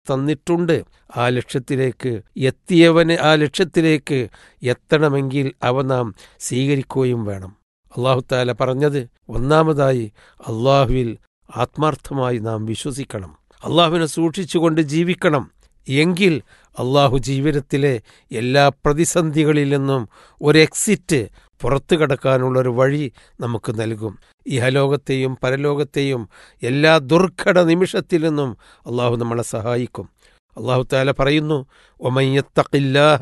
തന്നിട്ടുണ്ട് ആ ലക്ഷ്യത്തിലേക്ക് എത്തിയവന് ആ ലക്ഷ്യത്തിലേക്ക് എത്തണമെങ്കിൽ അവ നാം സ്വീകരിക്കുകയും വേണം അള്ളാഹു താല പറഞ്ഞത് ഒന്നാമതായി അള്ളാഹുവിൽ ആത്മാർത്ഥമായി നാം വിശ്വസിക്കണം അള്ളാഹുവിനെ സൂക്ഷിച്ചുകൊണ്ട് ജീവിക്കണം എങ്കിൽ അള്ളാഹു ജീവിതത്തിലെ എല്ലാ പ്രതിസന്ധികളിൽ നിന്നും ഒരു എക്സിറ്റ് പുറത്തു കടക്കാനുള്ളൊരു വഴി നമുക്ക് നൽകും ഇഹലോകത്തെയും പരലോകത്തെയും എല്ലാ ദുർഘട നിമിഷത്തിൽ നിന്നും അള്ളാഹു നമ്മളെ സഹായിക്കും അള്ളാഹു താല പറയുന്നു ഒമയ്യത്തഖില്ലാഹ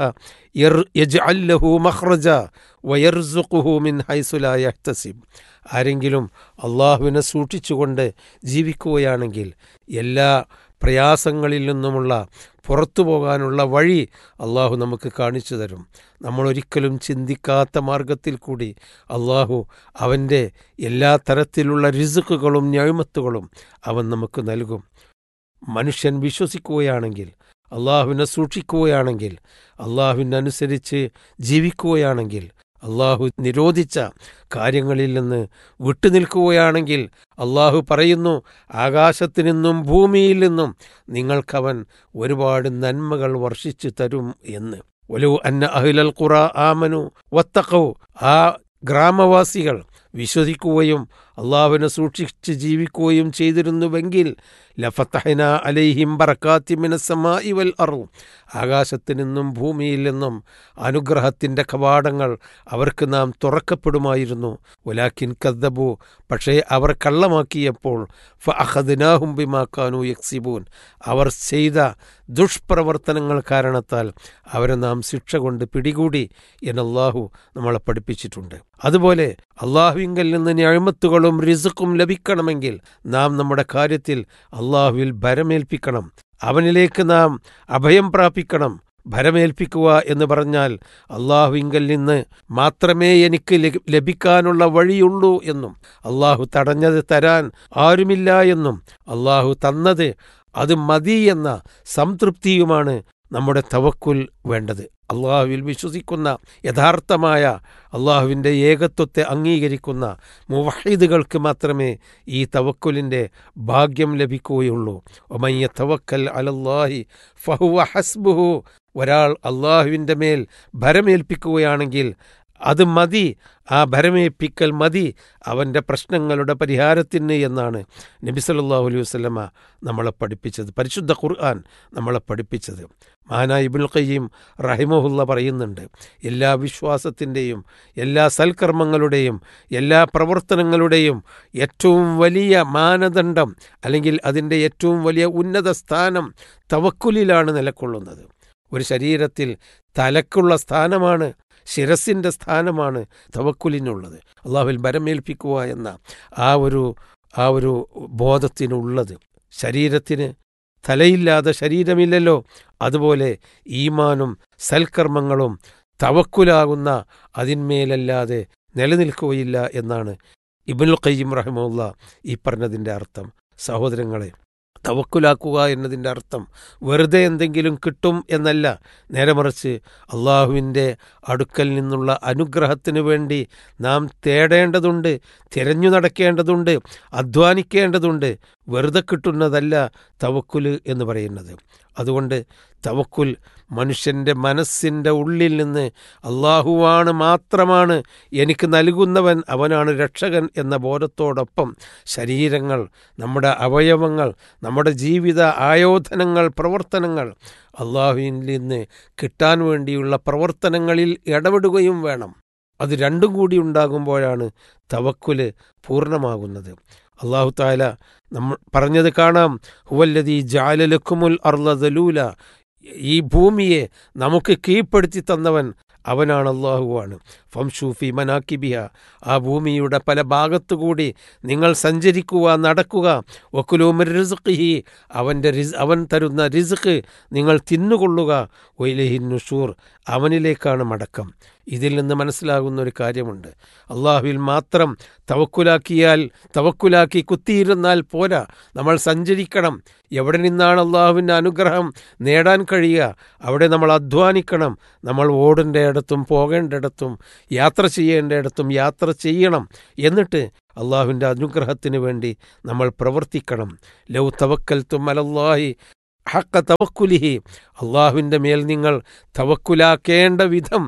യജ്അല്ലഹു മഖ്റജ വയർസുഖുഹു മിൻ ഹൈസു ലാ യഹ്തസിബ് ആരെങ്കിലും അള്ളാഹുവിനെ സൂക്ഷിച്ചുകൊണ്ട് ജീവിക്കുകയാണെങ്കിൽ എല്ലാ പ്രയാസങ്ങളിൽ നിന്നുമുള്ള പുറത്തു പോകാനുള്ള വഴി അള്ളാഹു നമുക്ക് കാണിച്ചു തരും നമ്മളൊരിക്കലും ചിന്തിക്കാത്ത മാർഗത്തിൽ കൂടി അള്ളാഹു അവൻ്റെ എല്ലാ തരത്തിലുള്ള രിസുക്കുകളും ഞാഴ്മത്തുകളും അവൻ നമുക്ക് നൽകും മനുഷ്യൻ വിശ്വസിക്കുകയാണെങ്കിൽ അള്ളാഹുവിനെ സൂക്ഷിക്കുകയാണെങ്കിൽ അള്ളാഹുവിനനുസരിച്ച് ജീവിക്കുകയാണെങ്കിൽ അള്ളാഹു നിരോധിച്ച കാര്യങ്ങളിൽ നിന്ന് വിട്ടുനിൽക്കുകയാണെങ്കിൽ അള്ളാഹു പറയുന്നു ആകാശത്തു നിന്നും ഭൂമിയിൽ നിന്നും നിങ്ങൾക്കവൻ ഒരുപാട് നന്മകൾ വർഷിച്ചു തരും എന്ന് ഒലു അന്ന അഹിലൽ ഖുറ ആമനു വത്തക്കൗ ആ ഗ്രാമവാസികൾ വിശ്വസിക്കുകയും അള്ളാഹുവിനെ സൂക്ഷിച്ച് ജീവിക്കുകയും ചെയ്തിരുന്നുവെങ്കിൽ ലഫത്തഹന അലൈഹിം ബറക്കാത്തിമിനസമാ ഇവൽ അറു ആകാശത്തു നിന്നും ഭൂമിയിൽ നിന്നും അനുഗ്രഹത്തിൻ്റെ കവാടങ്ങൾ അവർക്ക് നാം തുറക്കപ്പെടുമായിരുന്നു ഒലാക്കിൻ കദ്ദബു പക്ഷേ അവർ കള്ളമാക്കിയപ്പോൾ ഫ അഹദിനാഹും ബിമാക്കാനു യക്സിബൂൻ അവർ ചെയ്ത ദുഷ്പ്രവർത്തനങ്ങൾ കാരണത്താൽ അവരെ നാം ശിക്ഷ കൊണ്ട് പിടികൂടി എന്നല്ലാഹു നമ്മളെ പഠിപ്പിച്ചിട്ടുണ്ട് അതുപോലെ അള്ളാഹുവിങ്കൽ നിന്ന് ഞഴ്മത്തുകളും റിസുക്കും ലഭിക്കണമെങ്കിൽ നാം നമ്മുടെ കാര്യത്തിൽ അള്ളാഹുവിൽ ഭരമേൽപ്പിക്കണം അവനിലേക്ക് നാം അഭയം പ്രാപിക്കണം ഭരമേൽപ്പിക്കുക എന്ന് പറഞ്ഞാൽ അള്ളാഹുവിങ്കൽ നിന്ന് മാത്രമേ എനിക്ക് ലഭിക്കാനുള്ള വഴിയുള്ളൂ എന്നും അള്ളാഹു തടഞ്ഞത് തരാൻ ആരുമില്ല എന്നും അള്ളാഹു തന്നത് അത് മതി എന്ന സംതൃപ്തിയുമാണ് നമ്മുടെ തവക്കുൽ വേണ്ടത് അള്ളാഹുവിൽ വിശ്വസിക്കുന്ന യഥാർത്ഥമായ അള്ളാഹുവിൻ്റെ ഏകത്വത്തെ അംഗീകരിക്കുന്ന മുവഹിദുകൾക്ക് മാത്രമേ ഈ തവക്കുലിൻ്റെ ഭാഗ്യം ലഭിക്കുകയുള്ളൂ ഒമയ്യ തവക്കൽ അലല്ലാഹി ഫഹുവ ഹസ്ബുഹു ഒരാൾ അള്ളാഹുവിൻ്റെ മേൽ ഭരമേൽപ്പിക്കുകയാണെങ്കിൽ അത് മതി ആ ഭരമേൽപ്പിക്കൽ മതി അവൻ്റെ പ്രശ്നങ്ങളുടെ പരിഹാരത്തിന് എന്നാണ് നബി സല്ലല്ലാഹു അലൈഹി വസല്ലമ നമ്മളെ പഠിപ്പിച്ചത് പരിശുദ്ധ ഖുർആൻ നമ്മളെ പഠിപ്പിച്ചത് മഹാനായ ഇബുൽ ഖയ്യീം റഹിമഹുല്ല പറയുന്നുണ്ട് എല്ലാ വിശ്വാസത്തിൻ്റെയും എല്ലാ സൽക്കർമ്മങ്ങളുടെയും എല്ലാ പ്രവർത്തനങ്ങളുടെയും ഏറ്റവും വലിയ മാനദണ്ഡം അല്ലെങ്കിൽ അതിൻ്റെ ഏറ്റവും വലിയ ഉന്നത സ്ഥാനം തവക്കുലിലാണ് നിലക്കൊള്ളുന്നത് ഒരു ശരീരത്തിൽ തലക്കുള്ള സ്ഥാനമാണ് ശിരസിൻ്റെ സ്ഥാനമാണ് തവക്കുലിനുള്ളത് അള്ളാഹുവിൽ ബരമേൽപ്പിക്കുക എന്ന ആ ഒരു ആ ഒരു ബോധത്തിനുള്ളത് ശരീരത്തിന് തലയില്ലാതെ ശരീരമില്ലല്ലോ അതുപോലെ ഈമാനും സൽക്കർമ്മങ്ങളും തവക്കുലാകുന്ന അതിന്മേലല്ലാതെ നിലനിൽക്കുകയില്ല എന്നാണ് ഇബുൽ ഖയ്യിം റഹമുല്ല ഈ പറഞ്ഞതിൻ്റെ അർത്ഥം സഹോദരങ്ങളെ തവക്കുലാക്കുക എന്നതിൻ്റെ അർത്ഥം വെറുതെ എന്തെങ്കിലും കിട്ടും എന്നല്ല നേരെ മറിച്ച് അള്ളാഹുവിൻ്റെ അടുക്കൽ നിന്നുള്ള അനുഗ്രഹത്തിന് വേണ്ടി നാം തേടേണ്ടതുണ്ട് തിരഞ്ഞു നടക്കേണ്ടതുണ്ട് അധ്വാനിക്കേണ്ടതുണ്ട് വെറുതെ കിട്ടുന്നതല്ല തവക്കുല് എന്ന് പറയുന്നത് അതുകൊണ്ട് തവക്കുൽ മനുഷ്യൻ്റെ മനസ്സിൻ്റെ ഉള്ളിൽ നിന്ന് അള്ളാഹുവാണ് മാത്രമാണ് എനിക്ക് നൽകുന്നവൻ അവനാണ് രക്ഷകൻ എന്ന ബോധത്തോടൊപ്പം ശരീരങ്ങൾ നമ്മുടെ അവയവങ്ങൾ നമ്മുടെ ജീവിത ആയോധനങ്ങൾ പ്രവർത്തനങ്ങൾ അള്ളാഹുവിൽ നിന്ന് കിട്ടാൻ വേണ്ടിയുള്ള പ്രവർത്തനങ്ങളിൽ ഇടപെടുകയും വേണം അത് രണ്ടും കൂടി ഉണ്ടാകുമ്പോഴാണ് തവക്കുല് പൂർണ്ണമാകുന്നത് അള്ളാഹു താല നമ്മൾ പറഞ്ഞത് കാണാം ഹുവല്ലതി ജാലലക്കുമുൽ അർലദലൂല ഈ ഭൂമിയെ നമുക്ക് കീഴ്പ്പെടുത്തി തന്നവൻ അവനാണ് അള്ളാഹുവാണ് ഫംഷൂഫി മനാക്കിബിയ ആ ഭൂമിയുടെ പല ഭാഗത്തുകൂടി നിങ്ങൾ സഞ്ചരിക്കുക നടക്കുക ഒക്കുലൂമർ റിസുഖി അവൻ്റെ റിസ് അവൻ തരുന്ന റിസുഖ് നിങ്ങൾ തിന്നുകൊള്ളുക ഒയിലഹിൻ നുഷൂർ അവനിലേക്കാണ് മടക്കം ഇതിൽ നിന്ന് മനസ്സിലാകുന്ന ഒരു കാര്യമുണ്ട് അള്ളാഹുവിൽ മാത്രം തവക്കുലാക്കിയാൽ തവക്കുലാക്കി കുത്തിയിരുന്നാൽ പോരാ നമ്മൾ സഞ്ചരിക്കണം എവിടെ നിന്നാണ് അള്ളാഹുവിൻ്റെ അനുഗ്രഹം നേടാൻ കഴിയുക അവിടെ നമ്മൾ അധ്വാനിക്കണം നമ്മൾ ഓടേണ്ടയിടത്തും പോകേണ്ടിടത്തും യാത്ര ചെയ്യേണ്ടിടത്തും യാത്ര ചെയ്യണം എന്നിട്ട് അള്ളാഹുവിൻ്റെ അനുഗ്രഹത്തിന് വേണ്ടി നമ്മൾ പ്രവർത്തിക്കണം ലൗ തവക്കൽ തും അലല്ലാഹി ഹക്ക തവക്കുലിഹി അള്ളാഹുവിൻ്റെ മേൽ നിങ്ങൾ തവക്കുലാക്കേണ്ട വിധം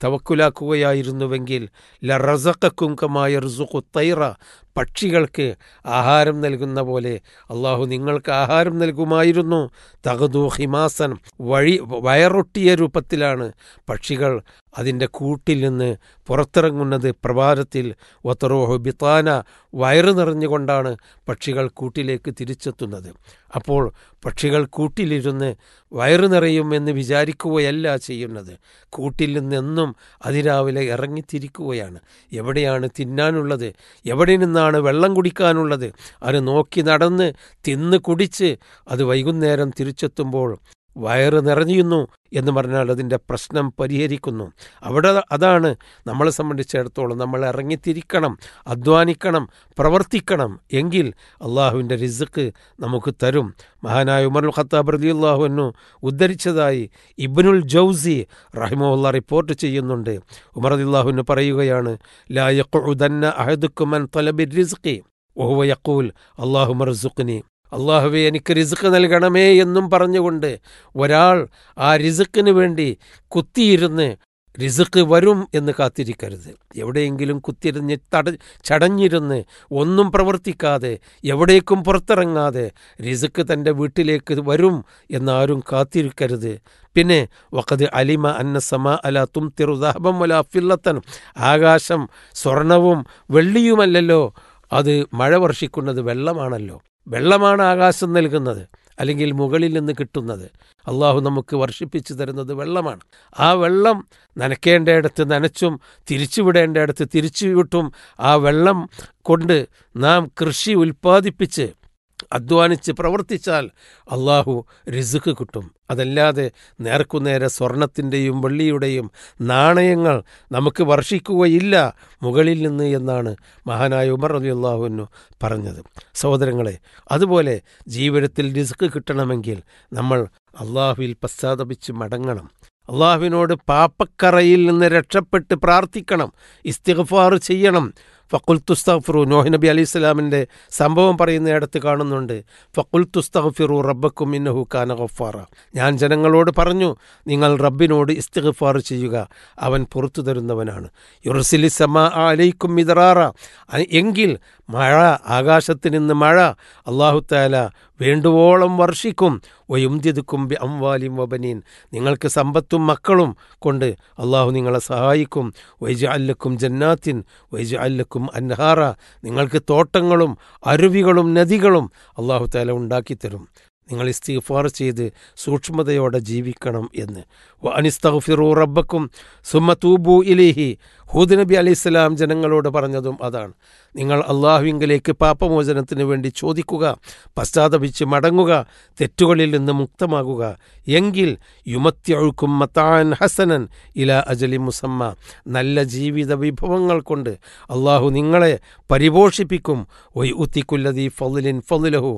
തവക്കുലാക്കുകയായിരുന്നുവെങ്കിൽ ല റസക്കും കമായ റുസുഖു തൈറ പക്ഷികൾക്ക് ആഹാരം നൽകുന്ന പോലെ അള്ളാഹു നിങ്ങൾക്ക് ആഹാരം നൽകുമായിരുന്നു തകതു ഹിമാസൻ വഴി വയറൊട്ടിയ രൂപത്തിലാണ് പക്ഷികൾ അതിൻ്റെ കൂട്ടിൽ നിന്ന് പുറത്തിറങ്ങുന്നത് പ്രഭാതത്തിൽ ഒത്തറോഹു ബിത്താന വയറ് നിറഞ്ഞുകൊണ്ടാണ് പക്ഷികൾ കൂട്ടിലേക്ക് തിരിച്ചെത്തുന്നത് അപ്പോൾ പക്ഷികൾ കൂട്ടിലിരുന്ന് വയറ് നിറയുമെന്ന് വിചാരിക്കുകയല്ല ചെയ്യുന്നത് കൂട്ടിൽ നിന്നെന്നും അതിരാവിലെ ഇറങ്ങിത്തിരിക്കുകയാണ് എവിടെയാണ് തിന്നാനുള്ളത് എവിടെ നിന്നാണ് വെള്ളം കുടിക്കാനുള്ളത് അത് നോക്കി നടന്ന് തിന്ന് കുടിച്ച് അത് വൈകുന്നേരം തിരിച്ചെത്തുമ്പോൾ വയറ് നിറഞ്ഞിരുന്നു എന്ന് പറഞ്ഞാൽ അതിൻ്റെ പ്രശ്നം പരിഹരിക്കുന്നു അവിടെ അതാണ് നമ്മളെ സംബന്ധിച്ചിടത്തോളം നമ്മൾ ഇറങ്ങിത്തിരിക്കണം അധ്വാനിക്കണം പ്രവർത്തിക്കണം എങ്കിൽ അള്ളാഹുവിൻ്റെ റിസുക്ക് നമുക്ക് തരും മഹാനായ ഉമർ ഖത്താബ് റലി അള്ളാഹുവിനു ഉദ്ധരിച്ചതായി ഇബ്നുൽ ജൗസി റഹിമുല്ല റിപ്പോർട്ട് ചെയ്യുന്നുണ്ട് ഉമർ അള്ളാഹുവിന് പറയുകയാണ് ലാ യഖുദന്ന അഹദുക്കുമൻ തലബി റിസ്ഖി ഓഹുവ യഖൂൽ അള്ളാഹു മർസുഖ്നി അള്ളാഹുവെ എനിക്ക് റിസുക്ക് നൽകണമേ എന്നും പറഞ്ഞുകൊണ്ട് ഒരാൾ ആ റിസുക്കിന് വേണ്ടി കുത്തിയിരുന്ന് റിസുക്ക് വരും എന്ന് കാത്തിരിക്കരുത് എവിടെയെങ്കിലും കുത്തിരിഞ്ഞ് തട ചടഞ്ഞിരുന്ന് ഒന്നും പ്രവർത്തിക്കാതെ എവിടേക്കും പുറത്തിറങ്ങാതെ റിസുക്ക് തൻ്റെ വീട്ടിലേക്ക് വരും എന്നാരും കാത്തിരിക്കരുത് പിന്നെ വക്കത് അലിമ അന്ന സമ അല തും തിറുദാഹബം അല ഫില്ലത്തൻ ആകാശം സ്വർണവും വെള്ളിയുമല്ലല്ലോ അത് മഴ വർഷിക്കുന്നത് വെള്ളമാണല്ലോ വെള്ളമാണ് ആകാശം നൽകുന്നത് അല്ലെങ്കിൽ മുകളിൽ നിന്ന് കിട്ടുന്നത് അള്ളാഹു നമുക്ക് വർഷിപ്പിച്ചു തരുന്നത് വെള്ളമാണ് ആ വെള്ളം നനയ്ക്കേണ്ടയിടത്ത് നനച്ചും തിരിച്ചുവിടേണ്ടയിടത്ത് തിരിച്ചുവിട്ടും ആ വെള്ളം കൊണ്ട് നാം കൃഷി ഉൽപ്പാദിപ്പിച്ച് അധ്വാനിച്ച് പ്രവർത്തിച്ചാൽ അള്ളാഹു റിസുക്ക് കിട്ടും അതല്ലാതെ നേർക്കുനേരെ സ്വർണത്തിൻ്റെയും വെള്ളിയുടെയും നാണയങ്ങൾ നമുക്ക് വർഷിക്കുകയില്ല മുകളിൽ നിന്ന് എന്നാണ് മഹാനായ ഉമർ അലി അള്ളാഹുവിനു പറഞ്ഞത് സഹോദരങ്ങളെ അതുപോലെ ജീവിതത്തിൽ റിസ്ക് കിട്ടണമെങ്കിൽ നമ്മൾ അള്ളാഹുവിൽ പശ്ചാത്തപിച്ച് മടങ്ങണം അള്ളാഹുവിനോട് പാപ്പക്കറയിൽ നിന്ന് രക്ഷപ്പെട്ട് പ്രാർത്ഥിക്കണം ഇസ്തിഗ്ഫാർ ചെയ്യണം ഫക്കുൽ തുസ്തഫിറു നോഹ് നബി അലൈഹി സ്വലാമിൻ്റെ സംഭവം പറയുന്നിടത്ത് കാണുന്നുണ്ട് ഫക്കുൽ തുസ്തഫിറു റബ്ബക്കും ഇന്നഹു കാന ഗഫാറ ഞാൻ ജനങ്ങളോട് പറഞ്ഞു നിങ്ങൾ റബ്ബിനോട് ഇസ്തിഗ്ഫാർ ചെയ്യുക അവൻ പുറത്തു തരുന്നവനാണ് യുർസിലി സമ അലൈക്കും മിതറാറ എങ്കിൽ മഴ ആകാശത്ത് നിന്ന് മഴ അള്ളാഹുത്താല വേണ്ടുവോളം വർഷിക്കും വയുംതിതുക്കും ബി അംവാലിം വബനീൻ നിങ്ങൾക്ക് സമ്പത്തും മക്കളും കൊണ്ട് അള്ളാഹു നിങ്ങളെ സഹായിക്കും വൈജ അല്ലക്കും ജന്നാത്തിൻ വൈജ അല്ലക്കും അൻഹാറ നിങ്ങൾക്ക് തോട്ടങ്ങളും അരുവികളും നദികളും അള്ളാഹു താല ഉണ്ടാക്കിത്തരും നിങ്ങൾ ഇസ്തിഫാർ ചെയ്ത് സൂക്ഷ്മതയോടെ ജീവിക്കണം എന്ന് അനിസ്തഫിറു റബ്ബക്കും സുമ തൂബു ഇലേഹി ഹൂദ് നബി അലൈഹിസ്സലാം ജനങ്ങളോട് പറഞ്ഞതും അതാണ് നിങ്ങൾ അള്ളാഹുവിങ്കിലേക്ക് പാപമോചനത്തിന് വേണ്ടി ചോദിക്കുക പശ്ചാത്തപിച്ച് മടങ്ങുക തെറ്റുകളിൽ നിന്ന് മുക്തമാകുക എങ്കിൽ യുമത്യഴുക്കും മത്താൻ ഹസനൻ ഇല അജലി മുസമ്മ നല്ല ജീവിത വിഭവങ്ങൾ കൊണ്ട് അള്ളാഹു നിങ്ങളെ പരിപോഷിപ്പിക്കും ഒയ് ഉത്തിക്കുല്ലതി ഫലിൻ ഫലിലഹു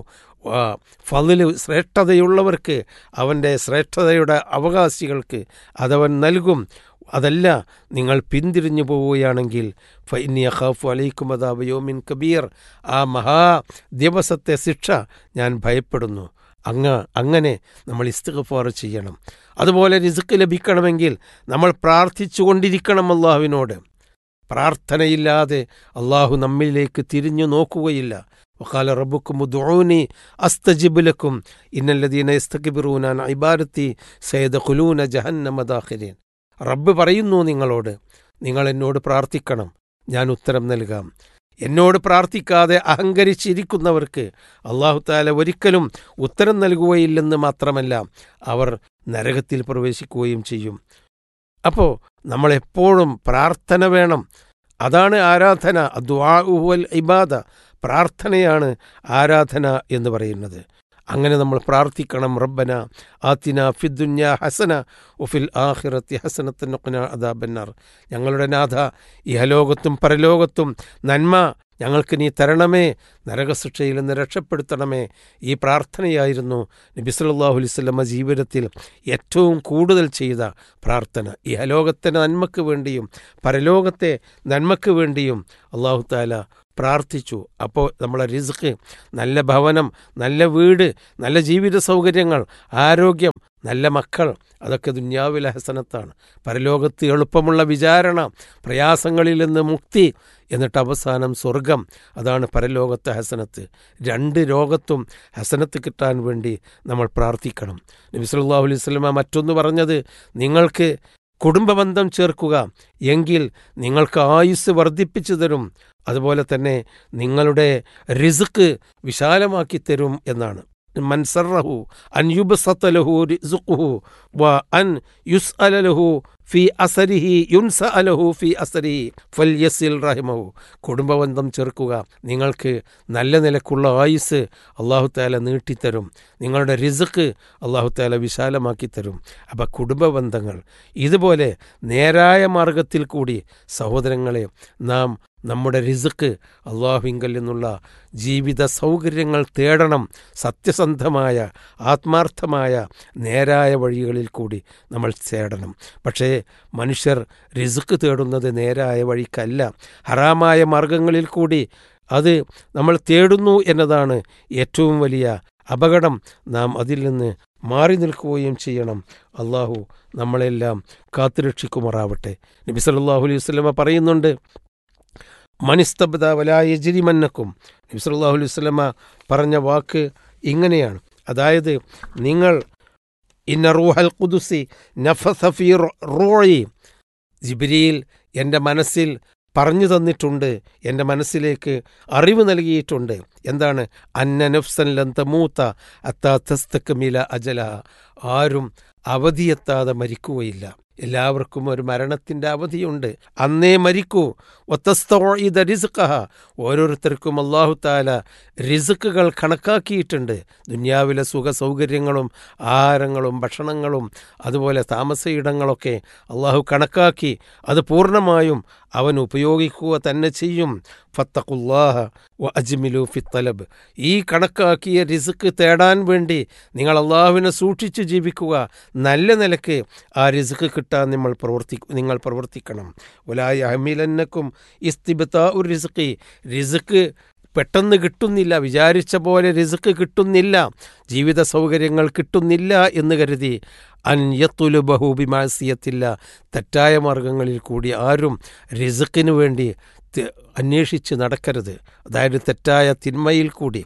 ഫലില് ശ്രേഷ്ഠതയുള്ളവർക്ക് അവൻ്റെ ശ്രേഷ്ഠതയുടെ അവകാശികൾക്ക് അതവൻ നൽകും അതല്ല നിങ്ങൾ പിന്തിരിഞ്ഞു പോവുകയാണെങ്കിൽ ഫൈനിയ ഖാഫു അലൈക്കും അതാബയോമിൻ കബീർ ആ മഹാ ദിവസത്തെ ശിക്ഷ ഞാൻ ഭയപ്പെടുന്നു അങ്ങ് അങ്ങനെ നമ്മൾ ഇസ്തിഗ്ഫാർ ചെയ്യണം അതുപോലെ റിസുക്ക് ലഭിക്കണമെങ്കിൽ നമ്മൾ പ്രാർത്ഥിച്ചു കൊണ്ടിരിക്കണം അള്ളാഹുവിനോട് പ്രാർത്ഥനയില്ലാതെ അള്ളാഹു നമ്മിലേക്ക് തിരിഞ്ഞു നോക്കുകയില്ല വക്കാല റബ്ബുക്കും ഉദ്ഊനി അസ്തജിബുലക്കും ഇന്നല്ലദീന ഇസ്തകിബിറൂനാൻ ഇബാരത്തി സയ്യദ് ഖുലൂന ജഹന്നമദാഖിരീൻ റബ്ബ് പറയുന്നു നിങ്ങളോട് നിങ്ങൾ എന്നോട് പ്രാർത്ഥിക്കണം ഞാൻ ഉത്തരം നൽകാം എന്നോട് പ്രാർത്ഥിക്കാതെ അഹങ്കരിച്ചിരിക്കുന്നവർക്ക് അള്ളാഹുത്താല ഒരിക്കലും ഉത്തരം നൽകുകയില്ലെന്ന് മാത്രമല്ല അവർ നരകത്തിൽ പ്രവേശിക്കുകയും ചെയ്യും അപ്പോൾ നമ്മളെപ്പോഴും പ്രാർത്ഥന വേണം അതാണ് ആരാധന അദ്വാഉവൽ ഇബാദ പ്രാർത്ഥനയാണ് ആരാധന എന്ന് പറയുന്നത് അങ്ങനെ നമ്മൾ പ്രാർത്ഥിക്കണം റബ്ബന ആത്തിന ഫിദ്ദുന്യ ഹസന ഉഫിൽ ആഹിറത്തി ഹസനത്തിനൊക്കന അദാബന്നാർ ഞങ്ങളുടെ നാഥ ഇഹലോകത്തും പരലോകത്തും നന്മ ഞങ്ങൾക്ക് നീ തരണമേ നരകശിക്ഷയിൽ നിന്ന് രക്ഷപ്പെടുത്തണമേ ഈ പ്രാർത്ഥനയായിരുന്നു നബി സല്ലല്ലാഹു അലൈഹി വസല്ലമ ജീവിതത്തിൽ ഏറ്റവും കൂടുതൽ ചെയ്ത പ്രാർത്ഥന ഇഹലോകത്തെ നന്മയ്ക്ക് വേണ്ടിയും പരലോകത്തെ നന്മയ്ക്ക് വേണ്ടിയും അള്ളാഹു താല പ്രാർത്ഥിച്ചു അപ്പോൾ നമ്മളെ റിസ്ക് നല്ല ഭവനം നല്ല വീട് നല്ല ജീവിത സൗകര്യങ്ങൾ ആരോഗ്യം നല്ല മക്കൾ അതൊക്കെ ദുന്യാവിലെ ഹസനത്താണ് പരലോകത്ത് എളുപ്പമുള്ള വിചാരണ പ്രയാസങ്ങളിൽ നിന്ന് മുക്തി എന്നിട്ട് അവസാനം സ്വർഗം അതാണ് പരലോകത്തെ ഹസനത്ത് രണ്ട് ലോകത്തും ഹസനത്ത് കിട്ടാൻ വേണ്ടി നമ്മൾ പ്രാർത്ഥിക്കണം നബി സല്ലല്ലാഹു അലൈഹി വസല്ലമ മറ്റൊന്ന് പറഞ്ഞത് നിങ്ങൾക്ക് കുടുംബബന്ധം ചേർക്കുക എങ്കിൽ നിങ്ങൾക്ക് ആയുസ് വർദ്ധിപ്പിച്ചു തരും അതുപോലെ തന്നെ നിങ്ങളുടെ റിസ്ക് വിശാലമാക്കി തരും എന്നാണ് മൻസറഹു അൻ യുബ്സത്തലഹു റിസ്ഖുഹു വ അൻ യുസ്അലലഹു ഫി അസരിഹി യുൻസ അലഹു ഫി അസരിഹി ഫൽയസിൽ റഹിമഹു കുടുംബബന്ധം ചേർക്കുക നിങ്ങൾക്ക് നല്ല നിലക്കുള്ള ആയുസ് അള്ളാഹു താല നീട്ടിത്തരും നിങ്ങളുടെ റിസ്ക് അള്ളാഹു താല വിശാലമാക്കി തരും അപ്പം കുടുംബബന്ധങ്ങൾ ഇതുപോലെ നേരായ മാർഗത്തിൽ കൂടി സഹോദരങ്ങളെ നാം നമ്മുടെ റിസ്ക് അള്ളാഹുവിങ്കൽ നിന്നുള്ള ജീവിത സൗകര്യങ്ങൾ തേടണം സത്യസന്ധമായ ആത്മാർത്ഥമായ നേരായ വഴികളിൽ കൂടി നമ്മൾ തേടണം പക്ഷേ മനുഷ്യർ റിസ്ക് തേടുന്നത് നേരായ വഴിക്കല്ല ഹറാമായ മാർഗങ്ങളിൽ കൂടി അത് നമ്മൾ തേടുന്നു എന്നതാണ് ഏറ്റവും വലിയ അപകടം നാം അതിൽ നിന്ന് മാറി നിൽക്കുകയും ചെയ്യണം അള്ളാഹു നമ്മളെല്ലാം കാത്തുരക്ഷിക്കുമാറാവട്ടെ നബി സല്ലല്ലാഹു അലൈഹി വസല്ലമ പറയുന്നുണ്ട് മനിസ്തബ്ദ വലായജിരിമന്നക്കും നബി സല്ലല്ലാഹു അലൈഹി വസല്ലമ പറഞ്ഞ വാക്ക് ഇങ്ങനെയാണ് അതായത് നിങ്ങൾ ഇന്ന റൂഹൽ കുദുസി നഫസഫി റൂഴി ജിബിരിയിൽ എൻ്റെ മനസ്സിൽ പറഞ്ഞു തന്നിട്ടുണ്ട് എൻ്റെ മനസ്സിലേക്ക് അറിവ് നൽകിയിട്ടുണ്ട് എന്താണ് അന്ന നഫ്സൻ ലന്തമൂത്ത അത്താ തസ്തക്കമില അജല ആരും അവധിയെത്താതെ മരിക്കുകയില്ല എല്ലാവർക്കും ഒരു മരണത്തിൻ്റെ അവധിയുണ്ട് അന്നേ മരിക്കൂ ഒത്തസ്തോയിത റിസുഖ ഓരോരുത്തർക്കും അള്ളാഹു താല റിസുക്കുകൾ കണക്കാക്കിയിട്ടുണ്ട് ദുന്യാവിലെ സുഖ സൗകര്യങ്ങളും ആഹാരങ്ങളും ഭക്ഷണങ്ങളും അതുപോലെ താമസയിടങ്ങളൊക്കെ അള്ളാഹു കണക്കാക്കി അത് പൂർണ്ണമായും അവൻ ഉപയോഗിക്കുക തന്നെ ചെയ്യും ഫത്തഖുല്ലാഹ വ അജ്മിലു ഫിത്തലബ് ഈ കണക്കാക്കിയ റിസുക്ക് തേടാൻ വേണ്ടി നിങ്ങൾ അള്ളാഹുവിനെ സൂക്ഷിച്ചു ജീവിക്കുക നല്ല നിലക്ക് ആ റിസുക്ക് കിട്ടാൻ നമ്മൾ പ്രവർത്തി നിങ്ങൾ പ്രവർത്തിക്കണം ഒലായ അഹമിലന്നക്കും ഇസ്തിബത്ത ഒരു റിസുക്കി റിസുക്ക് പെട്ടെന്ന് കിട്ടുന്നില്ല വിചാരിച്ച പോലെ റിസുക്ക് കിട്ടുന്നില്ല ജീവിത സൗകര്യങ്ങൾ കിട്ടുന്നില്ല എന്ന് കരുതി അൻയത്തുലു ബഹൂബിമാസിയത്തില്ല തെറ്റായ മാർഗങ്ങളിൽ കൂടി ആരും റിസുക്കിന് വേണ്ടി അന്വേഷിച്ച് നടക്കരുത് അതായത് തെറ്റായ തിന്മയിൽ കൂടി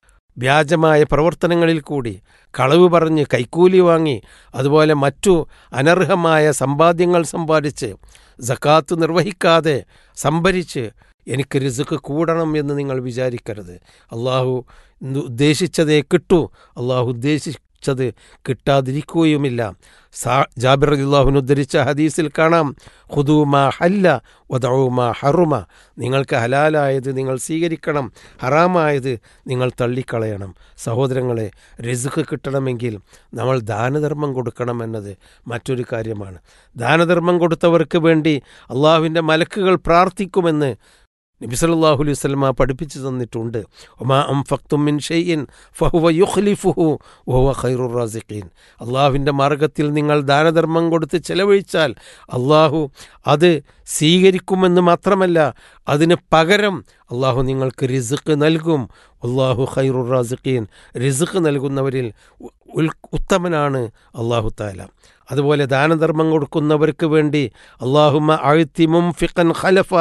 വ്യാജമായ പ്രവർത്തനങ്ങളിൽ കൂടി കളവ് പറഞ്ഞ് കൈക്കൂലി വാങ്ങി അതുപോലെ മറ്റു അനർഹമായ സമ്പാദ്യങ്ങൾ സമ്പാദിച്ച് ജക്കാത്ത് നിർവഹിക്കാതെ സംഭരിച്ച് എനിക്ക് റിസുക്ക് കൂടണം എന്ന് നിങ്ങൾ വിചാരിക്കരുത് അള്ളാഹു ഉദ്ദേശിച്ചതേ കിട്ടൂ അള്ളാഹു ഉദ്ദേശിച്ചത് കിട്ടാതിരിക്കുകയുമില്ല സാ ജാബിർ അള്ളാഹുൻ ഉദ്ധരിച്ച ഹദീസിൽ കാണാം ഹുദൂമാ ഹല്ല വദൗമാ ഹറുമ നിങ്ങൾക്ക് ഹലാലായത് നിങ്ങൾ സ്വീകരിക്കണം ഹറാമായത് നിങ്ങൾ തള്ളിക്കളയണം സഹോദരങ്ങളെ റിസുക്ക് കിട്ടണമെങ്കിൽ നമ്മൾ ദാനധർമ്മം കൊടുക്കണം എന്നത് മറ്റൊരു കാര്യമാണ് ദാനധർമ്മം കൊടുത്തവർക്ക് വേണ്ടി അള്ളാഹുവിൻ്റെ മലക്കുകൾ പ്രാർത്ഥിക്കുമെന്ന് നബി സല്ലല്ലാഹു അലൈഹി വസല്ലമ പഠിപ്പിച്ചു തന്നിട്ടുണ്ട് ഒമാ അം ഫക്തും മിൻ ഷെയ്യിൻ ഫഹുവ യുഖ്ലിഫുഹു വഹുവ ഖൈറുർ റാസിഖീൻ അള്ളാഹുവിൻ്റെ മാർഗത്തിൽ നിങ്ങൾ ദാനധർമ്മം കൊടുത്ത് ചെലവഴിച്ചാൽ അള്ളാഹു അത് സ്വീകരിക്കുമെന്ന് മാത്രമല്ല അതിന് പകരം അള്ളാഹു നിങ്ങൾക്ക് റിസുക്ക് നൽകും അള്ളാഹു ഖൈറുർ റാസിഖീൻ റിസുക്ക് നൽകുന്നവരിൽ ഉത്തമനാണ് അള്ളാഹു താല അതുപോലെ ദാനധർമ്മം കൊടുക്കുന്നവർക്ക് വേണ്ടി അള്ളാഹുമ അഴുത്തിമും ഫിഖൻ ഖലഫ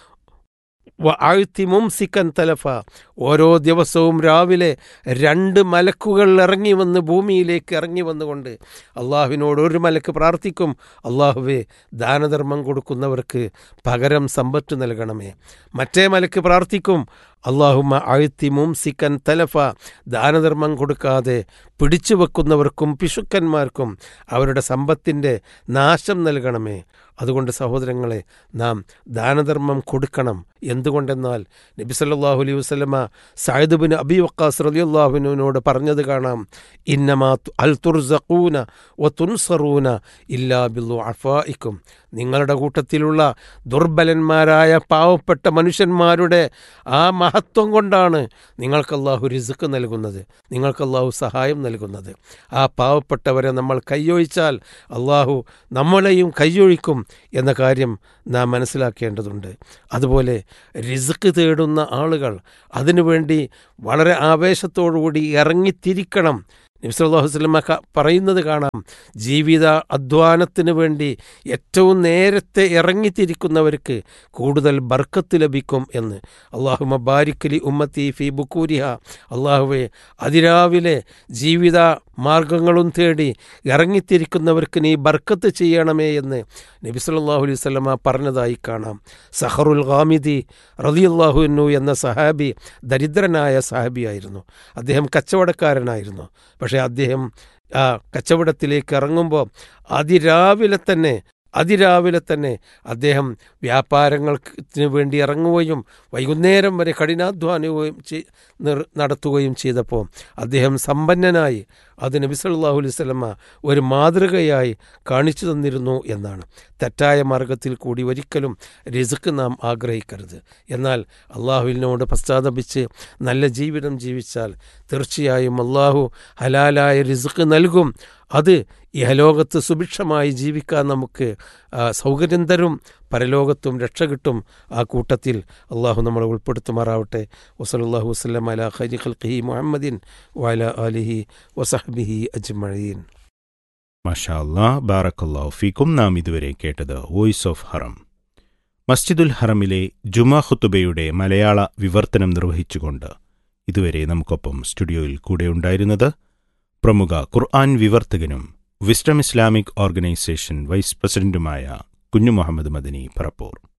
ആഴ്ത്തി മുംസിക്കൻ തലഫ ഓരോ ദിവസവും രാവിലെ രണ്ട് മലക്കുകൾ ഇറങ്ങി വന്ന് ഭൂമിയിലേക്ക് ഇറങ്ങി വന്നുകൊണ്ട് അള്ളാഹുവിനോട് ഒരു മലക്ക് പ്രാർത്ഥിക്കും അള്ളാഹുവെ ദാനധർമ്മം കൊടുക്കുന്നവർക്ക് പകരം സമ്പത്ത് നൽകണമേ മറ്റേ മലക്ക് പ്രാർത്ഥിക്കും അള്ളാഹുമ അഴുത്തി മുംസിക്കൻ തലഫ ദാനധർമ്മം കൊടുക്കാതെ പിടിച്ചു വെക്കുന്നവർക്കും പിശുക്കന്മാർക്കും അവരുടെ സമ്പത്തിൻ്റെ നാശം നൽകണമേ അതുകൊണ്ട് സഹോദരങ്ങളെ നാം ദാനധർമ്മം കൊടുക്കണം എന്തുകൊണ്ടെന്നാൽ നബി സല്ലല്ലാഹു അലൈഹി വസല്ലമ സഅദ് ബിൻ അബി വക്കാസ് റളിയല്ലാഹുവിനോട് പറഞ്ഞത് കാണാം ഇന്നമാ അൽ തുർസഖൂന വ തുൻസറൂന ഇല്ലാ ബില്ലു അഫായിക്കും നിങ്ങളുടെ കൂട്ടത്തിലുള്ള ദുർബലന്മാരായ പാവപ്പെട്ട മനുഷ്യന്മാരുടെ ആ മഹത്വം കൊണ്ടാണ് നിങ്ങൾക്ക് അള്ളാഹു റിസുക്ക് നൽകുന്നത് നിങ്ങൾക്ക് അള്ളാഹു സഹായം നൽകുന്നത് ആ പാവപ്പെട്ടവരെ നമ്മൾ കൈയൊഴിച്ചാൽ അള്ളാഹു നമ്മളെയും കൈയൊഴിക്കും എന്ന കാര്യം നാം മനസ്സിലാക്കേണ്ടതുണ്ട് അതുപോലെ റിസുക്ക് തേടുന്ന ആളുകൾ അതിനുവേണ്ടി വളരെ ആവേശത്തോടുകൂടി ഇറങ്ങിത്തിരിക്കണം നബ്സല്ലാഹു വസ്ലമ പറയുന്നത് കാണാം ജീവിത അധ്വാനത്തിന് വേണ്ടി ഏറ്റവും നേരത്തെ ഇറങ്ങിത്തിരിക്കുന്നവർക്ക് കൂടുതൽ ബർക്കത്ത് ലഭിക്കും എന്ന് അള്ളാഹു മബാരിക്കലി ഉമ്മത്തി ഫി ബുക്കൂരിഹ അള്ളാഹുവെ അതിരാവിലെ ജീവിത മാർഗങ്ങളും തേടി ഇറങ്ങിത്തിരിക്കുന്നവർക്ക് നീ ബർക്കത്ത് ചെയ്യണമേ എന്ന് നബി സല്ലല്ലാഹു അലൈഹി വസല്ലമ പറഞ്ഞതായി കാണാം സഹറുൽ ഖാമിദി റളിയല്ലാഹുന്നു എന്ന സഹാബി ദരിദ്രനായ സഹാബിയായിരുന്നു അദ്ദേഹം കച്ചവടക്കാരനായിരുന്നു പക്ഷേ അദ്ദേഹം ആ കച്ചവടത്തിലേക്ക് ഇറങ്ങുമ്പോൾ അതിരാവിലെ തന്നെ അതിരാവിലെ തന്നെ അദ്ദേഹം വ്യാപാരങ്ങൾക്ക് വേണ്ടി ഇറങ്ങുകയും വൈകുന്നേരം വരെ കഠിനാധ്വാനവും നടത്തുകയും ചെയ്തപ്പോൾ അദ്ദേഹം സമ്പന്നനായി അത് നബി സല്ലല്ലാഹു അലൈഹി വസല്ലമ ഒരു മാതൃകയായി കാണിച്ചു തന്നിരുന്നു എന്നാണ് തെറ്റായ മാർഗത്തിൽ കൂടി ഒരിക്കലും റിസുക്ക് നാം ആഗ്രഹിക്കരുത് എന്നാൽ അള്ളാഹുവിനോട് പശ്ചാത്തപിച്ച് നല്ല ജീവിതം ജീവിച്ചാൽ തീർച്ചയായും അള്ളാഹു ഹലാലായ റിസുക്ക് നൽകും അത് ഇഹലോകത്ത് സുഭിക്ഷമായി ജീവിക്കാൻ നമുക്ക് സൗകര്യം തരും പരലോകത്തും രക്ഷ കിട്ടും ആ കൂട്ടത്തിൽ അള്ളാഹു നമ്മളെ ഉൾപ്പെടുത്തുമാറാവട്ടെ വസലല്ലാഹു വസ്ലം അല ഖൈരി ഖൽഖി മുഹമ്മദിൻ വല അലിഹി വസഹബിഹി അജ്മഴീൻ മഷാ അല്ലാ ബാറക്കല്ലാഹു ഫീക്കും നാം ഇതുവരെ കേട്ടത് വോയിസ് ഓഫ് ഹറം മസ്ജിദുൽ ഹറമിലെ ജുമാ ഖുത്തുബയുടെ മലയാള വിവർത്തനം നിർവഹിച്ചുകൊണ്ട് ഇതുവരെ നമുക്കൊപ്പം സ്റ്റുഡിയോയിൽ കൂടെയുണ്ടായിരുന്നത് പ്രമുഖ ഖുർആൻ വിവർത്തകനും വിസ്ഡം ഇസ്ലാമിക് ഓർഗനൈസേഷൻ വൈസ് പ്രസിഡന്റുമായ കുഞ്ഞു മുഹമ്മദ് മദനി പറപ്പൂർ